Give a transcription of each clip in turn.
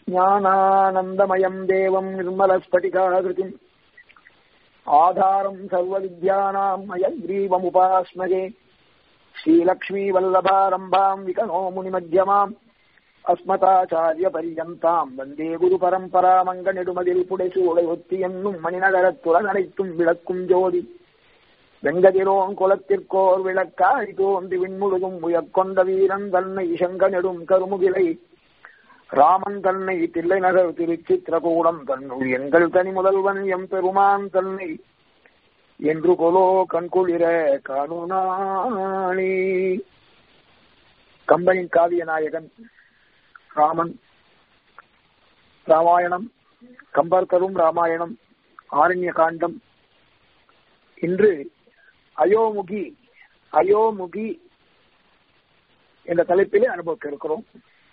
ज्ञानानन्दमयम् देवम् निर्मलस्फटिकाकृतिम् आधारम् सर्वविद्यानाम् अयग्रीवमुपास्मगे श्रीलक्ष्मीवल्लभारम्भाम् विकनो मुनिमध्यमाम् அஸ்மதாச்சாரியபரியந்தாம் வந்தே குரு பரம்பரா மங்க நெடுமதில் புடைசு உடையொத்தி என்னும் மணிநகரத்துடன் அனைத்தும் விளக்கும் ஜோதி வெங்கதிரோன் குலத்திற்கோர் விளக்காய் தோன்றி விண்முழுதும் உயர்கொண்ட வீரன் தன்னை செங்க நெடும் கருமுகிலை ராமன் தன்னை தில்லை நகர் திருச்சித்திரகூடம் தன்னுள் எங்கள் தனி முதல்வன் எம் பெருமான் தன்னை என்று கொலோ கண்குளிர காணுனாளி கம்பனின் காவிய நாயகன் ராமன் ராமாயணம் கம்பர் தரும் ராமாயணம் ஆரண்ய காண்டம் இன்று அயோமுகி அயோமுகி என்ற தலைப்பிலே அனுபவிக்க இருக்கிறோம்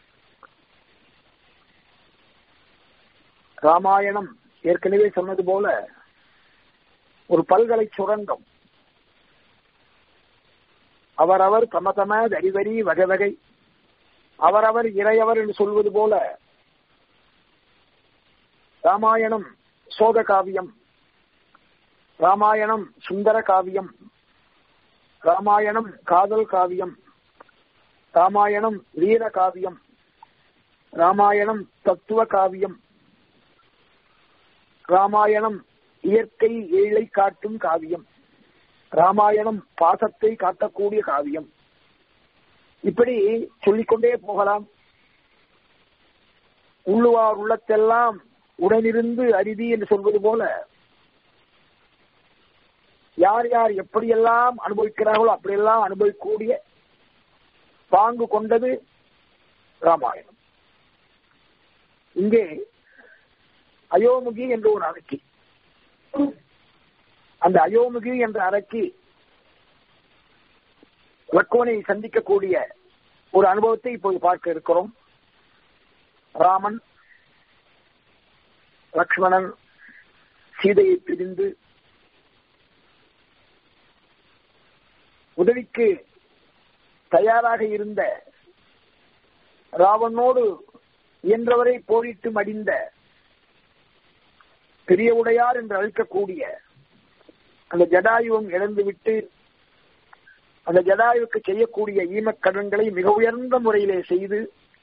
ராமாயணம் ஏற்கனவே சொன்னது போல ஒரு பல்கலை சுரங்கம் அவரவர் தம தம தரிவரி வகை வகை அவரவர் இறையவர் என்று சொல்வது போல ராமாயணம் சோக காவியம் ராமாயணம் சுந்தர காவியம் ராமாயணம் காதல் காவியம் ராமாயணம் வீர காவியம் ராமாயணம் தத்துவ காவியம் ராமாயணம் இயற்கை ஏழை காட்டும் காவியம் ராமாயணம் பாசத்தை காட்டக்கூடிய காவியம் இப்படி சொல்லிக்கொண்டே போகலாம் உள்ளுவார் உள்ளத்தெல்லாம் உடனிருந்து அரிதி என்று சொல்வது போல யார் யார் எப்படியெல்லாம் அனுபவிக்கிறார்களோ அப்படியெல்லாம் அனுபவிக்கக்கூடிய பாங்கு கொண்டது ராமாயணம் இங்கே அயோமுகி என்ற ஒரு அரக்கி அந்த அயோமுகி என்ற அரக்கி லக்குவனை சந்திக்கக்கூடிய ஒரு அனுபவத்தை இப்போது பார்க்க இருக்கிறோம் ராமன் லக்ஷ்மணன் சீதையை பிரிந்து உதவிக்கு தயாராக இருந்த ராவனோடு இயன்றவரை போரிட்டு மடிந்த பெரிய உடையார் என்று அழைக்கக்கூடிய அந்த ஜடாயுவம் இழந்துவிட்டு அந்த ஜடாயுக்கு செய்யக்கூடிய ஈமக்கடன்களை மிக உயர்ந்த முறையிலே செய்து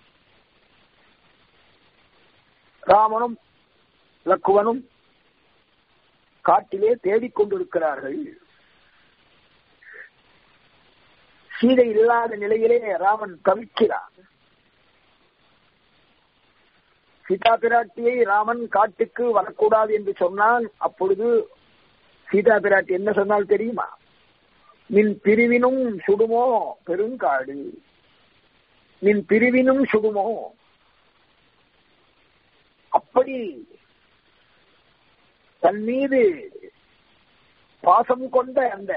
ராமனும் லக்குவனும் காட்டிலே தேடிக்கொண்டிருக்கிறார்கள் சீதை இல்லாத நிலையிலே ராமன் தவிக்கிறான் சீதா பிராட்டியை ராமன் காட்டுக்கு வரக்கூடாது என்று சொன்னால் அப்பொழுது சீதா பிராட்டி என்ன சொன்னால் தெரியுமா நின் பிரிவினும் சுடுமோ பெருங்காடு நின் பிரிவினும் சுடுமோ அப்படி தன் மீது பாசம் கொண்ட அந்த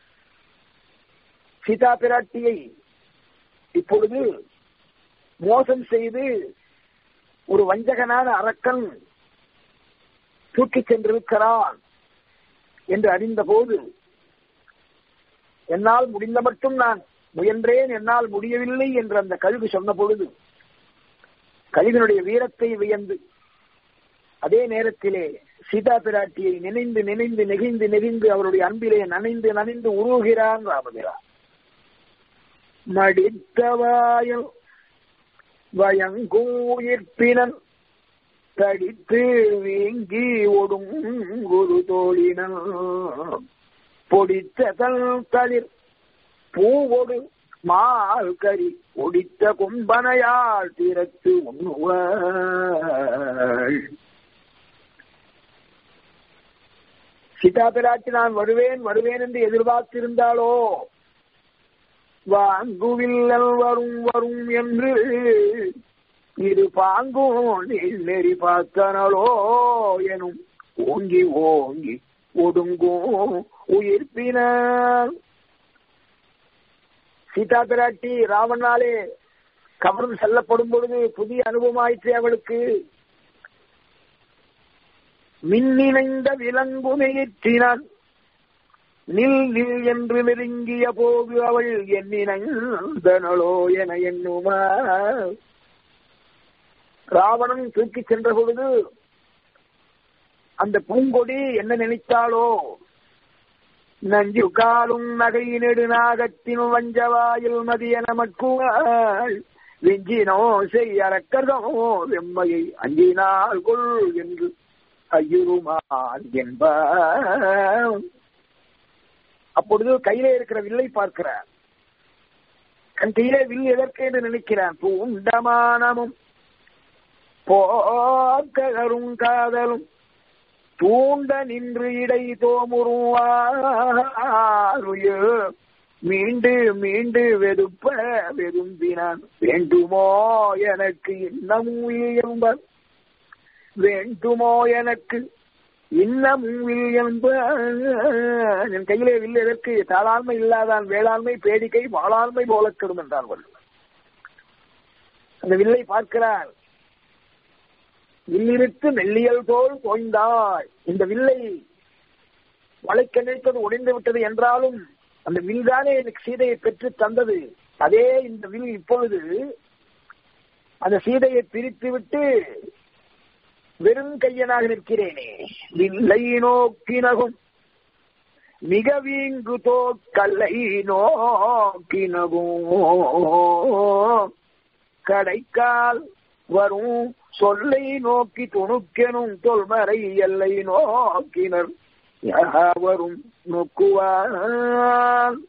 சீதா பிராட்டியை இப்பொழுது மோசம் செய்து ஒரு வஞ்சகனான அரக்கன் தூக்கிச் சென்றிருக்கிறான் என்று அறிந்த போது என்னால் முடிந்த மட்டும் நான் முயன்றேன் என்னால் முடியவில்லை என்று அந்த கழுகு சொன்ன பொழுது கழுகினுடைய வீரத்தை வியந்து அதே நேரத்திலே சீதா பிராட்டியை நினைந்து நினைந்து நெகிழ்ந்து நெகிழ்ந்து அவருடைய அன்பிலே நனைந்து நனைந்து உருவுகிறான் ராமபிரான் மடித்தவாயல் வயங்கூயிர்ப்பினன் தடித்து வீங்கி ஒடும் குரு தோழினன் பொடித்த தல் தளிர் பூவொடு மால் கறி ஒடித்த கும்பனையால் திறத்து உண்ணுவாள் சீதா பிராட்டி நான் வருவேன் வருவேன் என்று எதிர்பார்த்திருந்தாளோ வாங்குவில்லல் வரும் வரும் என்று இது பாங்கும் நெறி பார்த்தனளோ எனும் ஓங்கி ஓங்கி ஒடுங்கும் உயிர்ப்பினான் சீதா பிராட்டி ராவணாலே கவர்ந்து செல்லப்படும் பொழுது புதிய அனுபவமாயிற்று அவளுக்கு மின்னிணைந்த விலங்குமையிற்றினான் நில் நில் என்று நெருங்கிய போது அவள் எண்ணினோ என எண்ணுமா ராவணன் தூக்கி சென்ற பொழுது அந்த பூங்கொடி என்ன நினைத்தாளோ நஞ்சு காலும் நகை நெடுநாகத்தின் வஞ்சவாயில் மதிய நமக்குவாள் வெஞ்சினோ செய்யறக்கதோ வெம்மையை அஞ்சினால் கொள் என்று ஐயுருமான் என்பார் அப்பொழுது கையிலே இருக்கிற வில்லை பார்க்கிறார் தன் கையிலே வில் எதற்கு என்று நினைக்கிறான் பூண்டமானமும் போக்கரும் காதலும் தூண்ட நின்று இடை தோமுருவாருய மீண்டு மீண்டு வெதுப்ப வெதும்பினான் வேண்டுமோ எனக்கு இன்னமும் என்பர் வேண்டுமோ எனக்கு இன்னமும் என்ப என் கையிலே வில் எதற்கு தாளாண்மை இல்லாதான் வேளாண்மை பேடிக்கை வாளாண்மை போல கெடும் என்றார் அந்த வில்லை பார்க்கிறார் வில்லிருத்து மெல்லியல் போல் தோய்ந்தாய் இந்த வில்லை வளைக்க நினைத்தது உடைந்து விட்டது என்றாலும் அந்த வில் தானே எனக்கு சீதையை பெற்று தந்தது அதே இந்த வில் இப்பொழுது அந்த சீதையை பிரித்து விட்டு வெறும் கையனாக நிற்கிறேனே வில்லை நோக்கினகும் மிக வீங்கு தோக்கல்லை நோக்கினகும் கடைக்கால் வரும் சொல்லை நோக்கி துணுக்கெனும் தொல்மறை எல்லை நோக்கினர் யாவரும் நோக்குவார்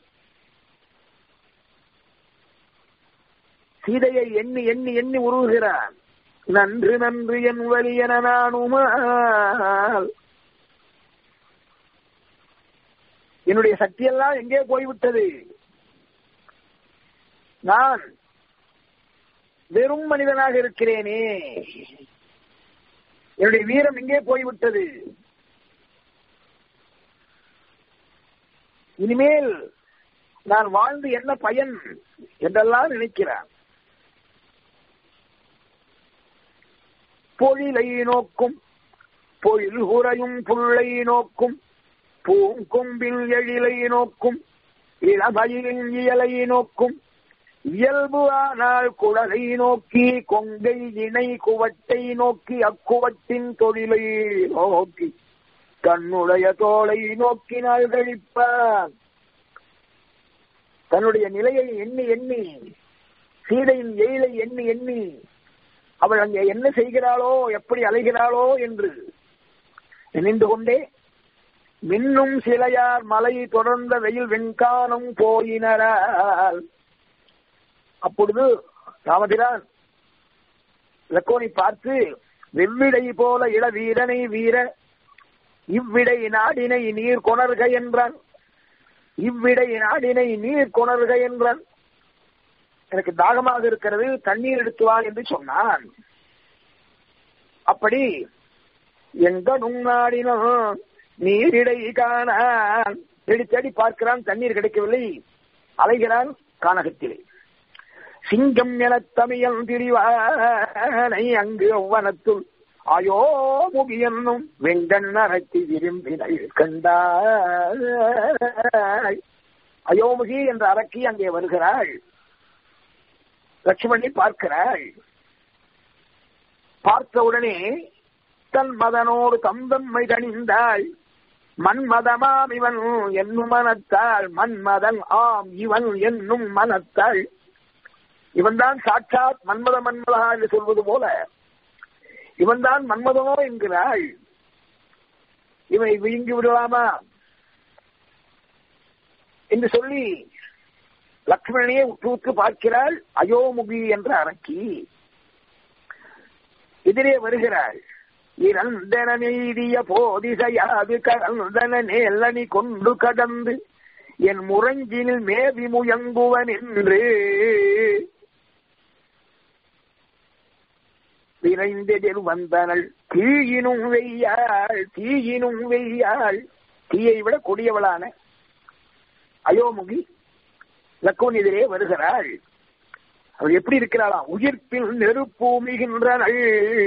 சீதையை எண்ணி எண்ணி எண்ணி உருவுகிறான் நன்று நன்று என் வலியன நானுமால் என்னுடைய சக்தியெல்லாம் எங்கே போய்விட்டது நான் வெறும் மனிதனாக இருக்கிறேனே என்னுடைய வீரம் எங்கே போய்விட்டது இனிமேல் நான் வாழ்ந்து என்ன பயன் என்றெல்லாம் நினைக்கிறான் பொழிலை நோக்கும் பொழில் உறையும் புள்ளை நோக்கும் பூங்கொம்பில் எழிலை நோக்கும் இளமயிலின் இயலை நோக்கும் இயல்பு ஆனால் குடலை நோக்கி கொங்கை இணை குவட்டை நோக்கி அக்குவட்டின் தொழிலை நோக்கி தன்னுடைய தோலை நோக்கினால் கழிப்பான் தன்னுடைய நிலையை எண்ணி எண்ணி சீதையின் எயிலை எண்ணி எண்ணி அவள் அங்கே என்ன செய்கிறாளோ எப்படி அலைகிறாளோ என்று நினைந்து கொண்டே மின்னும் சிலையார் மலை தொடர்ந்த வெயில் வெண்கானம் போயினரால் அப்பொழுது ராமபிரான் லக்கோனை பார்த்து வெவ்விடை போல இள வீரனை வீர இவ்விடை நாடினை நீர் கொணர்க என்றான் இவ்விடை நாடினை நீர் கொணர்க என்றான் எனக்கு தாகமாக இருக்கிறது தண்ணீர் எடுத்து வா என்று சொன்னான் அப்படி எங்க நுண்ணாடினும் நீரிடை காணான் தேடி தேடி பார்க்கிறான் தண்ணீர் கிடைக்கவில்லை அலைகிறான் கானகத்திலே சிங்கம் என தமிழன் திரிவானை அங்கு ஒவ்வனத்துள் அயோ முகியன்னும் வெங்கண் அரத்தி விரும்பினை கண்டாய் அயோமுகி என்ற அரக்கி அங்கே வருகிறாள் லட்சுமணி பார்க்கிறாள் பார்த்த உடனே தன் மதனோடு தந்தம்மை கணிந்தாள் மன்மதமாம் இவன் என்னும் மனத்தாள் மன்மதன் ஆம் இவன் என்னும் மனத்தாள் இவன்தான் சாட்சாத் மன்மத மன்மதா என்று சொல்வது போல இவன்தான் மன்மதனோ என்கிறாள் இவனை விழுங்கி விடலாமா என்று சொல்லி லக்ஷ்மணனையே உற்று பார்க்கிறாள் அயோமுகி என்ற அரக்கி எதிரே வருகிறாள் இறந்தன நெய்திய போதிசையாது கடந்தன நேலனி கொண்டு கடந்து என் முரஞ்சினில் மேவி முயங்குவன் என்று விரைந்தெதிர் வந்தனள் தீயினும் வெய்யாள் தீயினும் வெய்யாள் தீயை விட கொடியவளான அயோமுகி லக்கோன் எதிரே வருகிறாள் அவள் எப்படி இருக்கிறாளா உயிர்ப்பில் நெருப்பூமிகின்றனள்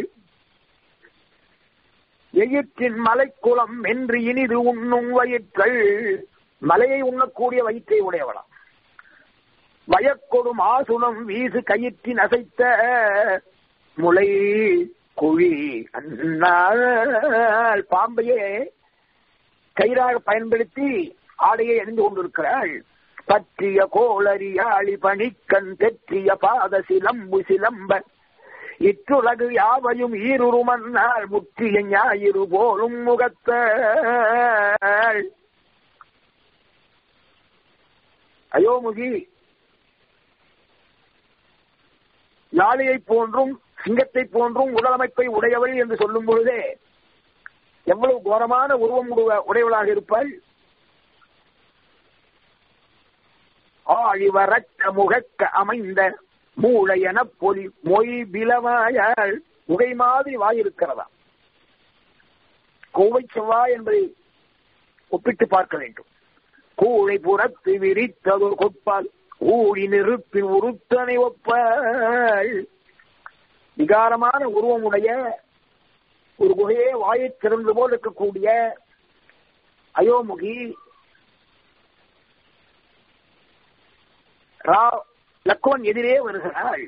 எயிற்றின் மலைக்குளம் என்று இனிது உண்ணும் வயிற்கள் மலையை உண்ணக்கூடிய வயிற்றை உடையவளாம் வயக்கொடும் ஆசுனம் வீசு கயிற்றின் அசைத்த முளை குழி அந்நாள் பாம்பையே கயிறாக பயன்படுத்தி ஆடையை அணிந்து கொண்டிருக்கிறாள் பற்றிய கோளரியாளி பணிக்கண் தெற்றிய பாத சிலம்பு சிலம்ப இற்றுலகு யாவையும் ஈருருமன்னால் முற்றிய ஞாயிறு போலும் முகத்தாள் அயோமுகி யாழியை போன்றும் சிங்கத்தை போன்றும் உடலமைப்பை உடையவள் என்று சொல்லும் பொழுதே எவ்வளவு கோரமான உருவம் உடையவளாக இருப்பாள் ஆழிவரக்க முகக்க அமைந்த மூளையன பொலி மொய் பிலவாயாள் முகை மாதிரி வாயிருக்கிறதா கோவை செவ்வாய் என்பதை ஒப்பிட்டு பார்க்க வேண்டும் கூழை புறத்து விரித்தது கொப்பால் ஊழி நெருப்பின் உருத்தனை ஒப்பாள் விகாரமான உருவமுடைய ஒரு குகையே வாயை திறந்து போல் இருக்கக்கூடிய அயோமுகி லக்குவன் எதிரே வருகிறாள்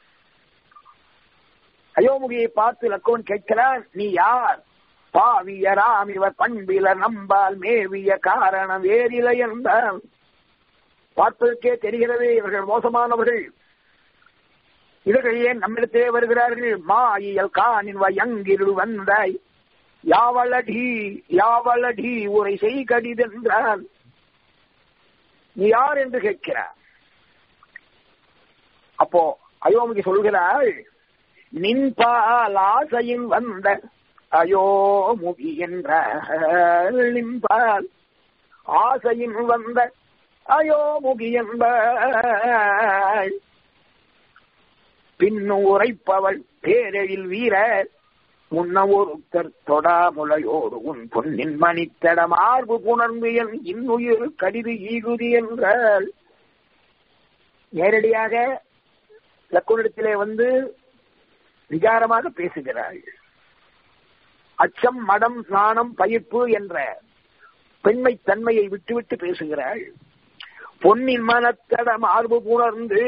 அயோமுகியை பார்த்து லக்குவன் கேட்கிறான் நீ யார் பாவிய ராம் இவர் பண்பில நம்பால் மேவிய காரணம் வேறில்லை என்றான் பார்ப்பதற்கே தெரிகிறது இவர்கள் மோசமானவர்கள் இவர்கள் ஏன் நம்மிடத்தே வருகிறார்கள் மாயியல் காணின் வயங்கிரு வந்தாய் யாவளடி யாவளடி உரை செய் கடிதென்றான் நீ யார் என்று கேட்கிறார் அப்போ அயோமுகி சொல்கிறாள் நின்பால் ஆசையின் வந்த அயோமுகி என்ற நின்பால் ஆசையின் வந்த அயோமுகி என்பாள் பின்னு உரைப்பவள் பேரெழில் வீரர் முன்ன ஒருத்தர் தொடாமுலையோடு உன் பொன்னின் மணித்தட மார்பு புணர்ந்து என் இன்னுயிர் கடிது ஈகுதி என்றாள் நேரடியாக லக்குனிடத்திலே வந்து விகாரமாக பேசுகிறாள் அச்சம் மடம் ஸ்நானம் பயிர்ப்பு என்ற பெண்மை தன்மையை விட்டுவிட்டு பேசுகிறாள் பொன்னின் மனத்தட மார்பு புணர்ந்து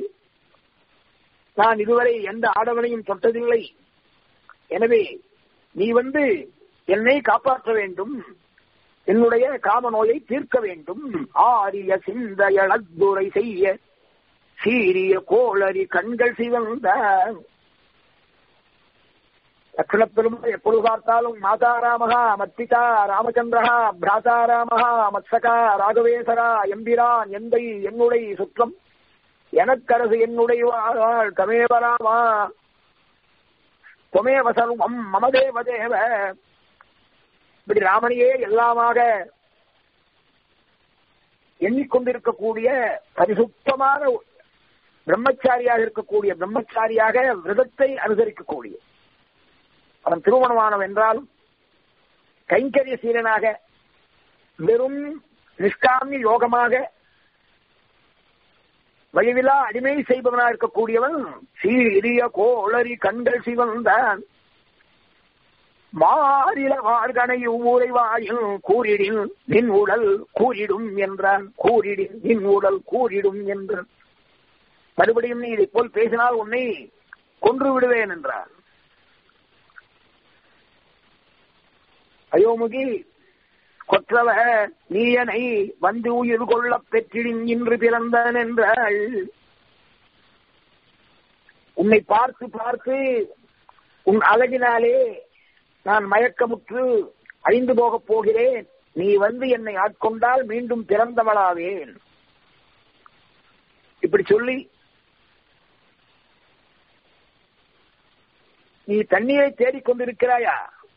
நான் இதுவரை எந்த ஆடவனையும் தொட்டதில்லை எனவே நீ வந்து என்னை காப்பாற்ற வேண்டும் என்னுடைய காம நோயை தீர்க்க வேண்டும் ஆரிய சிந்தையளத்துரை செய்ய சீரிய கோளரி கண்கள் சிவந்த லட்சண பெருமை எப்பொழுது பார்த்தாலும் மாதா ராமகா மத்திதா ராமச்சந்திரா பிராதா ராமகா மத்சகா ராகவேசரா எம்பிரான் எந்தை என்னுடைய சுற்றம் எனக்கரசு என்னுடைய வாழ் தமேவராமா தொமேவ சர்வம் மமதேவ தேவ இப்படி ராமனையே எல்லாமாக எண்ணிக்கொண்டிருக்கக்கூடிய பரிசுத்தமான பிரம்மச்சாரியாக இருக்கக்கூடிய பிரம்மச்சாரியாக விரதத்தை அனுசரிக்கக்கூடிய அவன் திருமணமானவன் என்றாலும் கைங்கரிய சீலனாக வெறும் நிஷ்காமிய யோகமாக வழிவிலா அடிமை செய்பவனாக இருக்கக்கூடியவன் சீரிய கோளரி கண்கள் சிவந்தான் மாறில வார்கனை ஊரை வாயில் கூறிடின் நின் உடல் கூறிடும் என்றான் கூறிடின் நின் உடல் கூறிடும் என்றான் மறுபடியும் நீ இதை போல் பேசினால் உன்னை கொன்று விடுவேன் என்றார் அயோமுகி கொற்றவ நீயனை வந்து உயிர் கொள்ள பெற்றிடின் இன்று பிறந்தான் என்றாள் உன்னை பார்த்து பார்த்து உன் அழகினாலே நான் மயக்கமுற்று அழிந்து போகப் போகிறேன் நீ வந்து என்னை ஆட்கொண்டால் மீண்டும் பிறந்தவளாவேன் இப்படி சொல்லி நீ தண்ணீரை தேடிக்கொண்டிருக்கிறாயா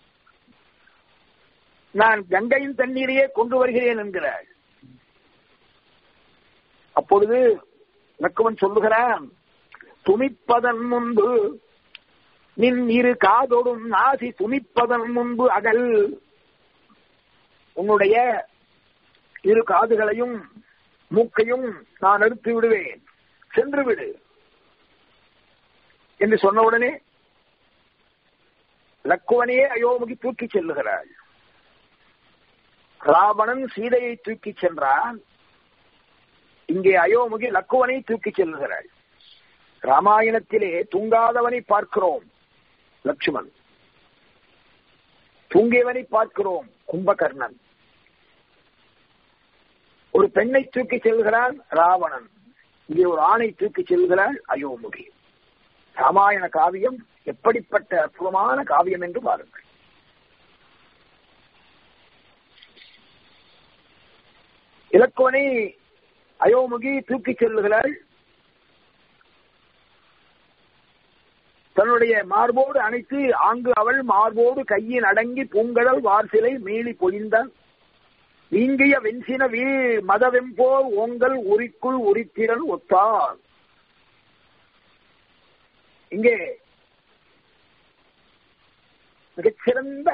நான் கங்கையின் தண்ணீரையே கொண்டு வருகிறேன் என்கிறாள் அப்பொழுது நக்குவன் சொல்லுகிறான் துணிப்பதன் முன்பு நின் இரு காதோடும் நாசி துணிப்பதன் முன்பு அகல் உன்னுடைய இரு காதுகளையும் மூக்கையும் நான் எடுத்து விடுவேன் சென்று விடு என்று சொன்னவுடனே லக்குவனையே அயோமுகி தூக்கி செல்லுகிறாள் ராவணன் சீதையை தூக்கி சென்றான் இங்கே அயோமுகி லக்குவனை தூக்கி செல்லுகிறாள் ராமாயணத்திலே தூங்காதவனை பார்க்கிறோம் லட்சுமண் தூங்கியவனை பார்க்கிறோம் கும்பகர்ணன் ஒரு பெண்ணை தூக்கி செல்கிறான் ராவணன் இங்கே ஒரு ஆணை தூக்கி செல்கிறாள் அயோமுகி ராமாயண காவியம் எப்படிப்பட்ட அற்புதமான காவியம் என்று பாருங்கள் இலக்குவனை அயோமுகி தூக்கி செல்லுகிறாள் தன்னுடைய மார்போடு அணைத்து ஆங்கு அவள் மார்போடு கையின் அடங்கி பூங்கடல் வார்சிலை மீளி பொழிந்தான் நீங்கிய வெஞ்சின வீர் மதவெம்போர் ஓங்கல் உரிக்குள் உரித்திரன் ஒத்தார் இங்கே மிகச்சிறந்த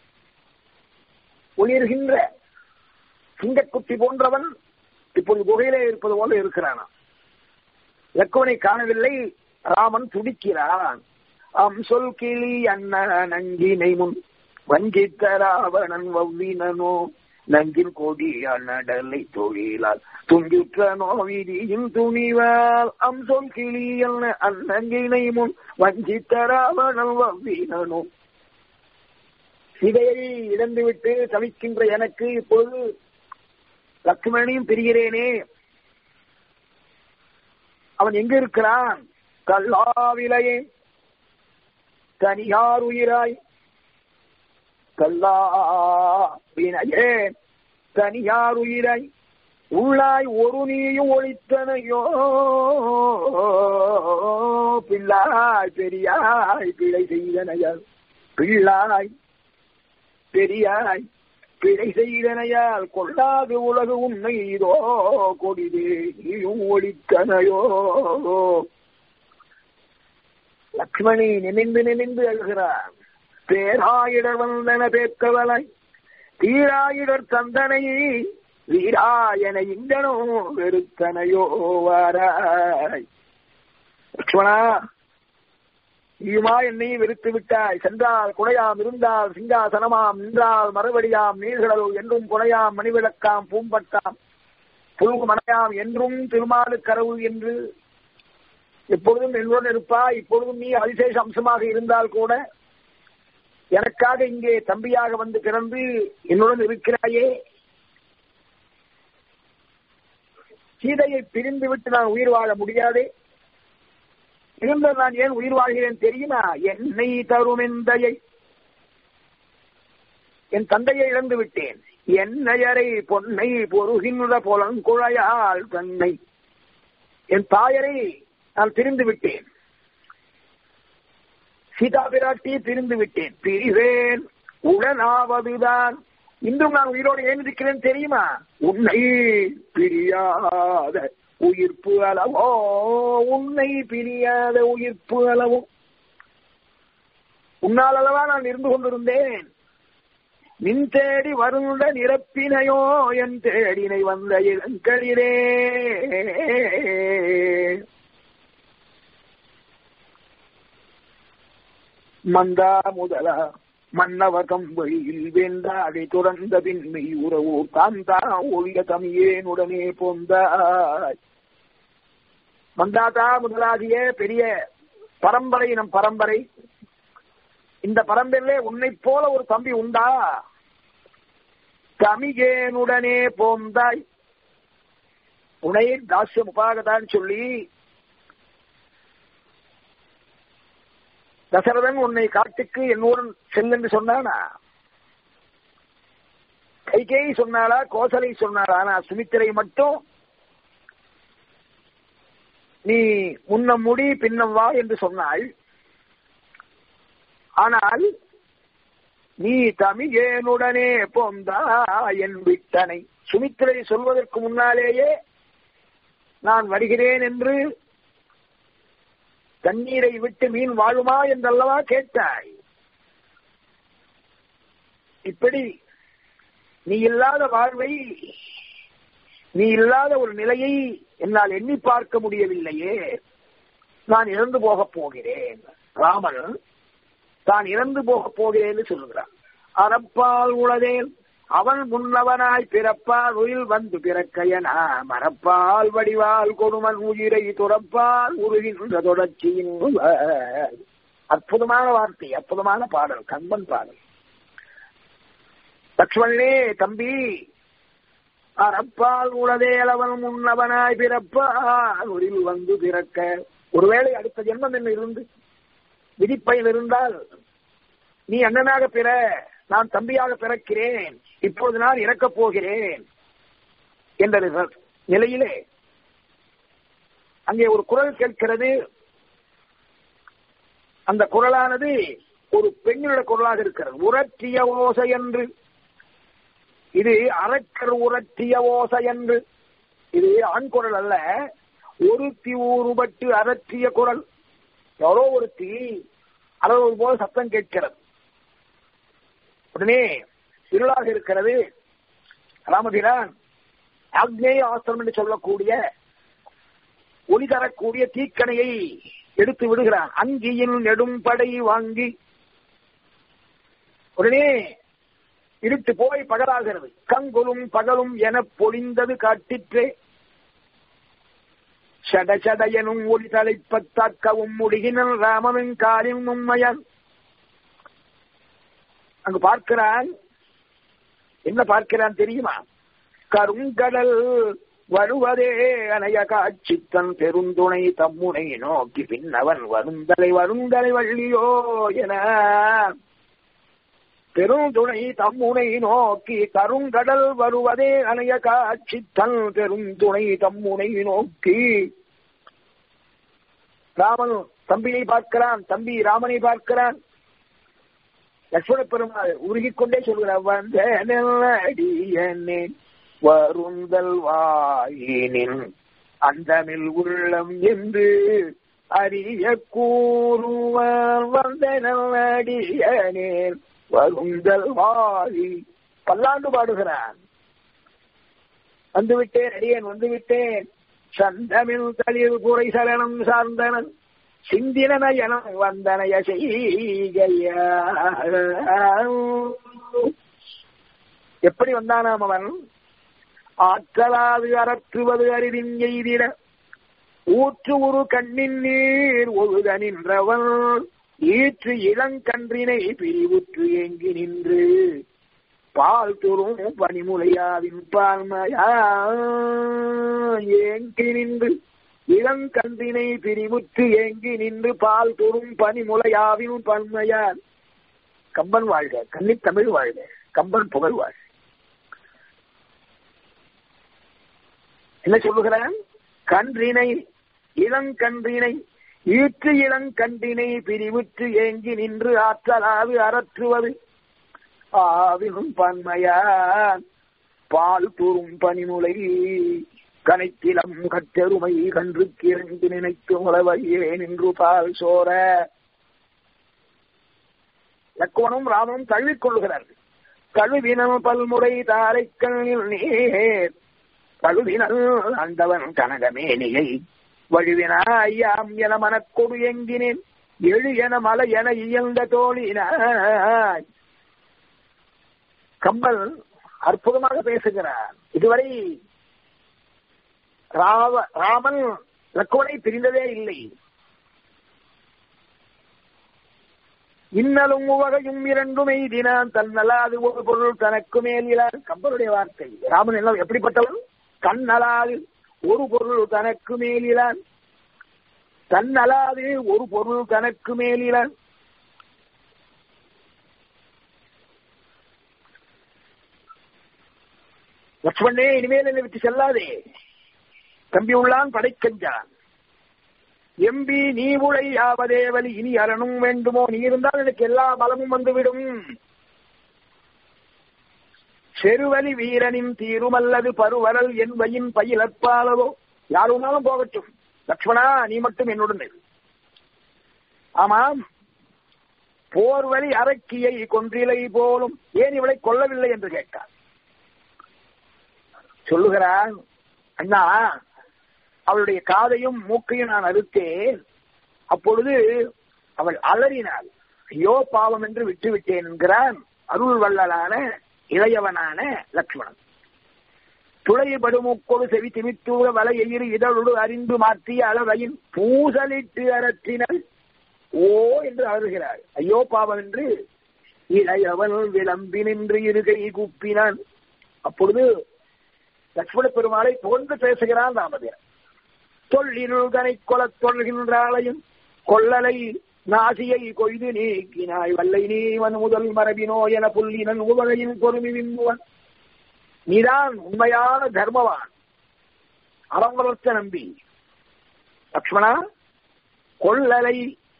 ஒளிர்கின்ற சிங்கக்குட்டி போன்றவன் இப்பொழுது குகையிலே இருப்பது போல இருக்கிறானா லக்குவனை காணவில்லை ராமன் துடிக்கிறான் அம் சொல் கிளி அண்ண நங்கினை முன் வஞ்சித்த ராவணன் வவ்வினனோ நங்கில் கொடிய நடலை தொழிலால் துஞ்சுற்றனோ விதியின் துணிவால் அம் சொல் கிளி அண்ண அன்னங்கினை முன் வஞ்சித்த ராவணன் வவ்வினனோ சிதையை இழந்துவிட்டு தவிக்கின்ற எனக்கு இப்பொழுது லக்ஷ்மணனையும் பிரிகிறேனே அவன் எங்க இருக்கிறான் கல்லாவிலையே தனியார் உயிராய் கல்லா வினையே தனியார் உயிராய் உள்ளாய் ஒரு நீயும் ஒழித்தனையோ பிள்ளாய் பெரியாய் பிழை செய்தனையால் பிள்ளாய் பெரியாய் பிழை செய்தனையால் கொள்ளாது உலகு உன்னை இதோ கொடிதே நீயும் ஒழித்தனையோ லக்ஷ்மணி நினைந்து நினைந்து அழுகிறார் பேராயிடர் வந்தன பேக்கவலை தீராயிடர் தந்தனையை வீராயன இந்தனோ வெறுத்தனையோ வாராய் லக்ஷ்மணா நீயுமா என்னை வெறுத்து விட்டாய் சென்றால் குடையாம் இருந்தால் சிங்காசனமாம் நின்றால் மறுபடியாம் நீர்கடல் என்றும் குடையாம் மணிவிளக்காம் பூம்பட்டாம் புல்கு மனையாம் என்றும் திருமாலு கரவு என்று எப்பொழுதும் என்னுடன் இருப்பாய் இப்பொழுதும் நீ அதிசேஷ அம்சமாக இருந்தால் கூட எனக்காக இங்கே தம்பியாக வந்து பிறந்து என்னுடன் இருக்கிறாயே சீதையை பிரிந்து விட்டு நான் உயிர் வாழ முடியாதே இருந்த நான் ஏன் உயிர் வாழ்கிறேன் தெரியுமா என்னை தரும் எந்தையை என் தந்தையை இழந்து விட்டேன் என்னையரை பொன்னை பொருகின்ற புலங்குழையால் தன்னை என் தாயரை நான் பிரிந்து விட்டேன் சீதா பிராட்டி பிரிந்து விட்டேன் பிரிவேன் உடனாவதுதான் இன்றும் நான் உயிரோடு ஏன் இருக்கிறேன் தெரியுமா உன்னை பிரியாத உயிர்ப்பு அளவோ உன்னை பிரியாத உயிர்ப்பு அளவோ உன்னால் அளவா நான் இருந்து கொண்டிருந்தேன் நின் தேடி வருண்ட நிரப்பினையோ என் தேடினை வந்த இளங்களிலே மந்தா முதலா மன்னவகம் வழியில் வேண்டாடை துறந்த பின்மை உறவோ காந்தா ஒழிய தமியேனுடனே போந்தாய் மந்தாதா முதலாகிய பெரிய பரம்பரை நம் பரம்பரை இந்த பரம்பரையிலே உன்னை போல ஒரு தம்பி உண்டா தமிகேனுடனே போந்தாய் உனை தாசியம் உபாகதான் சொல்லி தசரதன் உன்னை காட்டுக்கு என்னுடன் செல்லென்று சொன்னானா கைகேயி சொன்னாளா கோசலை சொன்னாளா ஆனா சுமித்திரை மட்டும் நீ முன்னம் முடி பின்னம் வா என்று சொன்னாள் ஆனால் நீ தமிழேனுடனே போந்தா என் விட்டனை சுமித்திரை சொல்வதற்கு முன்னாலேயே நான் வருகிறேன் என்று தண்ணீரை விட்டு மீன் வாழுமா என்றல்லவா கேட்டாய் இப்படி நீ இல்லாத வாழ்வை நீ இல்லாத ஒரு நிலையை என்னால் எண்ணி பார்க்க முடியவில்லையே நான் இறந்து போகப் போகிறேன் ராமன் தான் இறந்து போகப் போகிறேன் சொல்லுகிறான் அறப்பால் உளதேன் அவன் முன்னவனாய் பிறப்பால் உயிர் வந்து பிறக்கையனா மரப்பால் வடிவால் கொடுமன் உயிரை துறப்பால் உருகின்ற தொடர்ச்சியின் அற்புதமான வார்த்தை அற்புதமான பாடல் கம்பன் பாடல் லக்ஷ்மணனே தம்பி அறப்பால் உளதேலவன் முன்னவனாய் பிறப்பால் உரில் வந்து பிறக்க ஒருவேளை அடுத்த ஜென்மம் என்ன இருந்து விதிப்பயன் இருந்தால் நீ அண்ணனாக பிற நான் தம்பியாக பிறக்கிறேன் இப்பொழுது நான் இறக்கப் போகிறேன் என்ற நிலையிலே அங்கே ஒரு குரல் கேட்கிறது அந்த குரலானது ஒரு பெண்ணினுடைய குரலாக இருக்கிறது உரற்றிய ஓசை என்று இது அறக்கர் உரற்றிய ஓசை என்று இது ஆண் குரல் அல்ல ஒருத்தி ஊறுபட்டு அரற்றிய குரல் எவ்வளோ ஒருத்தி அளவு போல சத்தம் கேட்கிறது உடனே இருளாக இருக்கிறது ராமபிரான் ஆக்னேய ஆசிரம் என்று சொல்லக்கூடிய ஒளி தரக்கூடிய தீக்கணையை எடுத்து விடுகிறான் அங்கியின் நெடும் படை வாங்கி உடனே இருட்டு போய் பகலாகிறது கங்குலும் பகலும் என பொழிந்தது காட்டிற்றே சட சட எனும் ஒளி தலைப்பத்தாக்கவும் முடிகினன் ராமனின் காலின் உண்மையன் அங்கு பார்க்கிறான் என்ன பார்க்கிறான் தெரியுமா கருங்கடல் வருவதே அணைய காட்சி தன் பெருந்துணை தம்முனை நோக்கி பின்னவன் வருந்தலை வருந்தலை வள்ளியோ என பெருந்துணை தம்முனை நோக்கி கருங்கடல் வருவதே அணைய காட்சி தன் பெருந்துணை தம்முனை நோக்கி ராமன் தம்பியை பார்க்கிறான் தம்பி ராமனை பார்க்கிறான் லட்சுமண பெருமாள் உருகிக்கொண்டே சொல்கிறார் வந்தனடியனே வருந்தல் வாயினின் அந்தமில் உள்ளம் என்று அறிய கூறுவார் வந்தனடியனேன் வருந்தல் வாயி பல்லாண்டு பாடுகிறான் வந்துவிட்டேன் அடியேன் வந்துவிட்டேன் சந்தமில் தளிர் குறை சரணம் சார்ந்தனன் சிந்தினன என வந்தனைய செய்கைய எப்படி வந்தானாம் அவன் ஆற்றலாது அறற்றுவது அறிவின் எய்திட ஊற்று ஒரு கண்ணின் நீர் ஒழுத நின்றவன் ஈற்று இளங்கன்றினை பிரிவுற்று ஏங்கி நின்று பால் துரும் பனிமுலையாவின் பால்மையா ஏங்கி நின்று இளங்கன்றினை பிரிவுற்று ஏங்கி நின்று பால் துரும் பனிமுலையாவின் பன்மையார் கம்பன் வாழ்க கன்னித் தமிழ் வாழ்க கம்பன் புகழ் வாழ்க என்ன சொல்லுகிறான் கன்றினை இளங்கன்றினை ஈற்று இளங்கன்றினை பிரிவுற்று ஏங்கி நின்று ஆற்றலாது அறற்றுவது ஆவினும் பன்மையான் பால் தூரும் பனிமுலை கனைத்திலம் கற்றெருமை கன்று கிறந்து நினைத்து உழவையே நின்று பால் சோர லக்குவனும் ராமனும் தழுவிக் கொள்கிறார்கள் கழுவினல் பல்முறை தாரைக்கண்ணில் நீர் கழுவினல் அந்தவன் கனகமேனியை வழுவினாயாம் என மனக்கொடு எங்கினேன் எழு என மலை என இயந்த தோழினாய் கம்பல் அற்புதமாக பேசுகிறார் இதுவரை ராவ ராமன் லக்குவனை பிரிந்ததே இல்லை இன்னலும் உவகையும் இரண்டும் எய்தினான் தன்னலாது ஒரு பொருள் தனக்கு மேலிலான் கம்பனுடைய வார்த்தை ராமன் எல்லாம் எப்படிப்பட்டவன் கண்ணலாது ஒரு பொருள் தனக்கு மேலிலான் தன்னலாது ஒரு பொருள் தனக்கு மேலிலான் லட்சுமணே இனிமேல் என்னை விட்டு செல்லாதே தம்பி உள்ளான் படைக்கஞ்சான் எம்பி நீ உழை யாவதேவலி இனி அரணும் வேண்டுமோ நீ இருந்தால் எனக்கு எல்லா பலமும் வந்துவிடும் செருவலி வீரனின் தீருமல்லது பருவரல் என்பையின் பயிலற்பாலதோ யாருனாலும் போகட்டும் லக்ஷ்மணா நீ மட்டும் என்னுடன் இரு ஆமாம் போர்வழி அரக்கியை கொன்றிலை போலும் ஏன் இவளை கொல்லவில்லை என்று கேட்டார் சொல்லுகிறான் அண்ணா அவளுடைய காதையும் மூக்கையும் நான் அறுத்தேன் அப்பொழுது அவள் அலறினாள் ஐயோ பாவம் என்று விட்டு விட்டேன் என்கிறான் அருள் வள்ளலான இளையவனான லக்ஷ்மணன் துளைபடுமுக்கொடு செவி திமித்தூர வலையிரு இதழோடு அறிந்து மாற்றிய அளவையின் பூசலிட்டு அரற்றினல் ஓ என்று அழுகிறார் ஐயோ பாவம் என்று இளையவன் விளம்பி நின்று இருகை கூப்பினான் அப்பொழுது லட்சுமண பெருமாளை புகழ்ந்து பேசுகிறான் ராமதேவன் தொல்லிருள்கனை கொலத் தொல்கின்றாளையும் கொள்ளலை நாசியை கொய்து நீக்கினாய் வல்லை நீவன் முதல் மரபினோ என புல்லினன் உவகையின் பொறுமி விம்புவன் நீதான் உண்மையான தர்மவான் அவங்களொத்த நம்பி லக்ஷ்மணா கொள்ளலை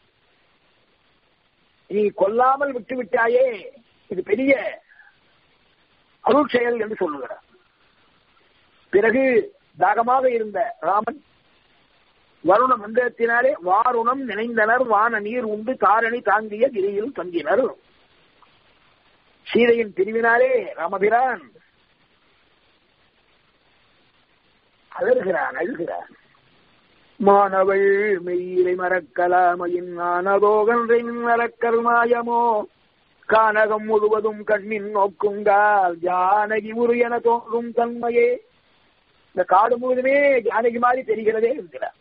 நீ கொல்லாமல் விட்டு விட்டாயே இது பெரிய அருள் செயல் என்று சொல்லுகிறார் பிறகு தாகமாக இருந்த ராமன் வருண மந்திரத்தினாலே வாருணம் நினைந்தனர் வான நீர் உண்டு தாரணி தாங்கிய கிரியில் தங்கினர் சீதையின் பிரிவினாலே ராமபிரான் அலறுகிறான் அழுகிறான் மாணவள் மெய்யிலை மறக்கலாமையின் ஆனதோகன்றை மறக்கருமாயமோ கானகம் முழுவதும் கண்ணின் நோக்குங்கால் ஜானகி உரு என தோன்றும் தன்மையே இந்த காடு முழுவதுமே ஜானகி மாதிரி தெரிகிறதே இருக்கிறார்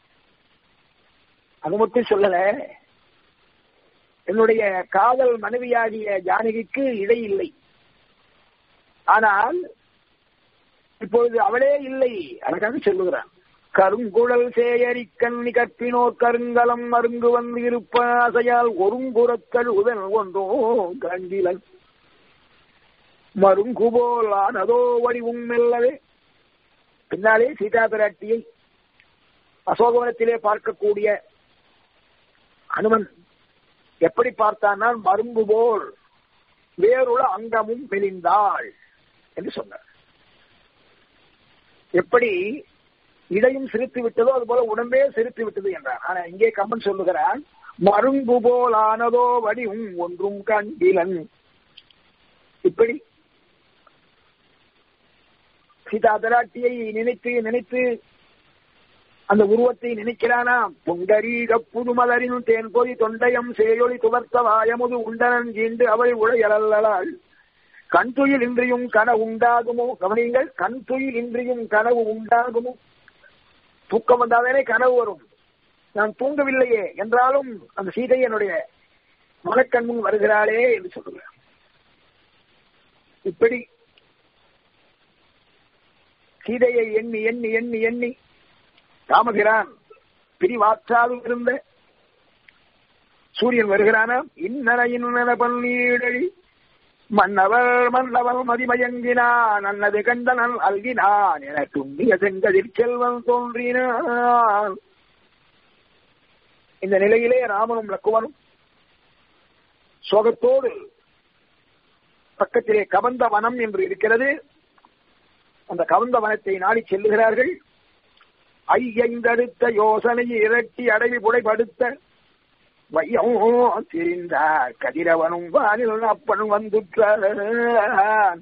அது மட்டும் சொல்லல என்னுடைய காதல் மனைவியாகிய ஜானகிக்கு இடை இல்லை ஆனால் இப்பொழுது அவளே இல்லை அதற்காக சொல்லுகிறான் கருங்குழல் சேயரி கண்ணி கற்பினோர் கருங்கலம் மருங்கு வந்து இருப்ப ஆசையால் ஒருங்குறக்கள் உதன் ஒன்றோ கண்டிலன் மருங்கு போல் ஆனதோ வடிவும் மெல்லவே பின்னாலே சீதா பிராட்டியை அசோகவனத்திலே பார்க்கக்கூடிய அனுமன் எப்படி பார்த்தானால் மருங்கு போல் வேறுள்ள அங்கமும் மெலிந்தாள் என்று சொன்னார் எப்படி இடையும் சிரித்து விட்டதோ அது போல உடம்பே சிரித்து விட்டது என்றார் ஆனா இங்கே கம்மன் சொல்லுகிறான் மருங்கு போல் ஆனதோ வடிவும் ஒன்றும் கண்டிலன் இப்படி சீதா பிராட்டியை நினைத்து நினைத்து அந்த உருவத்தை நினைக்கிறானா புண்டரீக புதுமலரின் தேன் பொறி தொண்டயம் சேயொளி துவர்த்த வாயமுது உண்டனன் கீண்டு அவள் உழையலாள் கண் துயில் இன்றியும் கனவு உண்டாகுமோ கவனிங்கள் கண் துயில் இன்றியும் கனவு உண்டாகுமோ தூக்கம் வந்தாதானே கனவு வரும் நான் தூங்கவில்லையே என்றாலும் அந்த சீதை என்னுடைய மனக்கண் முன் வருகிறாளே என்று சொல்லுகிறார் இப்படி சீதையை எண்ணி எண்ணி எண்ணி எண்ணி ராமபிரான் பிரிவாற்றாலும் இருந்த சூரியன் வருகிறானாம் இன்னன இன்னன பன்னீடழி மன்னவர் மன்னவர் மதிமயங்கினான் அன்னது கண்டனன் அல்கினான் என துண்டிய செங்கதிர் செல்வன் தோன்றினான் இந்த நிலையிலே ராமனும் லக்குவனும் சோகத்தோடு பக்கத்திலே கவந்த வனம் என்று இருக்கிறது அந்த கவந்த வனத்தை நாடி செல்லுகிறார்கள் ஐயைந்தடுத்த யோசனையை இரட்டி அடவி புடைப்படுத்த வையம் திரிந்தார் கதிரவனும் வானில் அப்பனும் வந்துற்றான்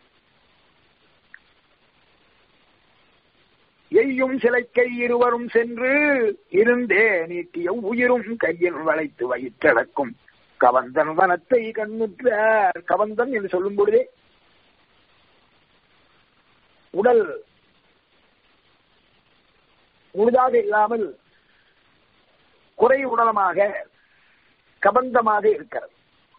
எய்யும் சிலைக்கை இருவரும் சென்று இருந்தே நீட்டிய உயிரும் கையில் வளைத்து வயிற்றடக்கும் கவந்தன் வனத்தை கண்ணுற்றார் கவந்தன் என்று சொல்லும் பொழுதே உடல் முழுதாக இல்லாமல் குறை உடலமாக கபந்தமாக இருக்கிறது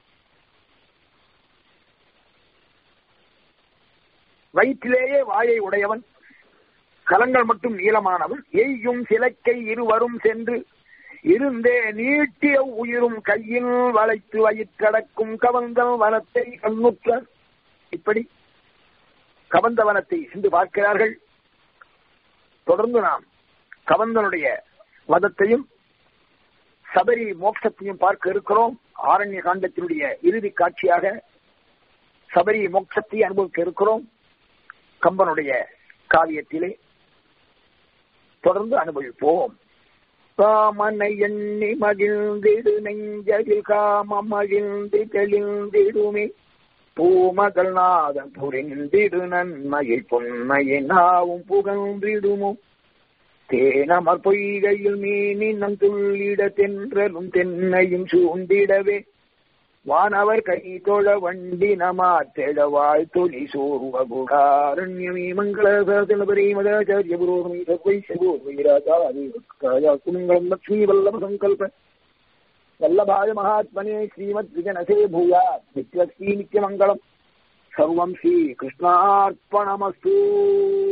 வயிற்றிலேயே வாயை உடையவன் கலங்கள் மட்டும் நீளமானவன் எய்யும் சிலக்கை இருவரும் சென்று இருந்தே நீட்டிய உயிரும் கையில் வளைத்து வயிற்றடக்கும் கவந்தம் வனத்தை கண்ணுற்ற இப்படி கவந்த வனத்தை சென்று பார்க்கிறார்கள் தொடர்ந்து நாம் கவந்தனுடைய வதத்தையும் சபரி மோட்சத்தையும் பார்க்க இருக்கிறோம் ஆரண்ய காண்டத்தினுடைய இறுதி காட்சியாக சபரி மோட்சத்தை அனுபவிக்க இருக்கிறோம் கம்பனுடைய காவியத்திலே தொடர்ந்து அனுபவிப்போம் காமனை எண்ணி மகிழ்ந்திடு நெஞ்சதில் காமம் மகிழ்ந்து தெளிந்திடுமே பூமகள் நாதன் புரிந்திடு நன்மையில் பொன்மையை நாவும் புகழ்ந்திடுமோ தேனமர் பொய்கையில் மீனினம் துள்ளிட தென்றலும் தென்னையும் சூண்டிடவே வானவர் கைதொழ வண்டி நமாத்தெழ வாழ்த்தொலி சோர்வகுடாரண்யமே மங்களபரி மதாச்சாரிய புரோகமி சர்வைஸ்ய பூர்வீராஜாதி குமங்கலம் லக்ஷ்மீ வல்லப சங்கல்ப வல்லபாய மகாத்மனே ஸ்ரீமத் விஜனசே பூயாத் நித்யஸ்ரீ நித்யமங்கலம் சர்வம் ஸ்ரீ கிருஷ்ணார்ப்பணமஸ்து